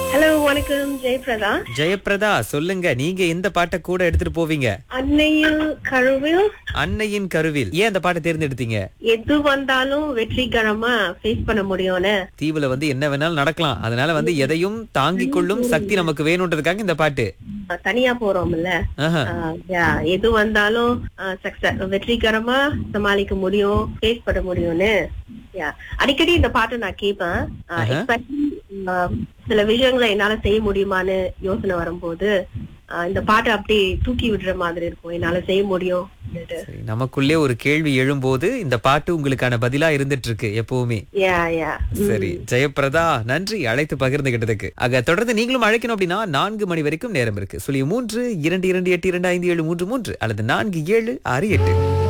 Hello வணக்கம் ஜெயபிரதா ஜெயபிரதா சொல்லுங்க நீங்க எந்த பாட்டை கூட எடுத்துட்டு போவீங்க அன்னையும் கருவில் அன்னையின் கருவில் ஏன் அந்த பாட்டை தேர்ந்தெடுத்தீங்க எது வந்தாலும் வெற்றிகரமா ஃபேஸ் பண்ண முடியும்னு தீவுல வந்து என்ன வேணாலும் நடக்கலாம் அதனால வந்து எதையும் தாங்கிக் கொள்ளும் சக்தி நமக்கு வேணும்ன்றதுக்காக இந்த பாட்டு அஹ், தனியா போறோம்ல ஆஹா. அஹ், yeah, எது வந்தாலும் சக்சஸ் வெற்றிகரமா சமாளிக்க முடியும் ஃபேஸ் பண்ண முடியும்னு Yeah. அடிக்கடி இந்த பாட்டை நான் கேட்பேன் அஹ், ஆஹா. especially, அஹ், சில விஷயங்களை என்னால செய்ய முடியுமான்னு யோசனை வரும்போது அஹ், இந்த பாட்டை அப்படியே தூக்கி விடுற மாதிரி இருக்கும் என்னால செய்ய முடியும் அப்படின்ட்டு. சரி, நமக்குள்ளே ஒரு கேள்வி எழும்போது இந்த பாட்டு உங்களுக்கான பதிலா இருந்துட்டு இருக்கு எப்பவுமே Yeah, yeah. சரி ஜெயபிரதா நன்றி அழைத்து பகிர்ந்துகிட்டதுக்கு ஆக தொடர்ந்து நீங்களும் அழைக்கணும் அப்படின்னா நான்கு மணி வரைக்கும் நேரம் இருக்கு சொல்லி மூன்று இரண்டு இரண்டு எட்டு இரண்டு ஐந்து ஏழு மூன்று மூன்று அல்லது நான்கு ஏழு ஆறு எட்டு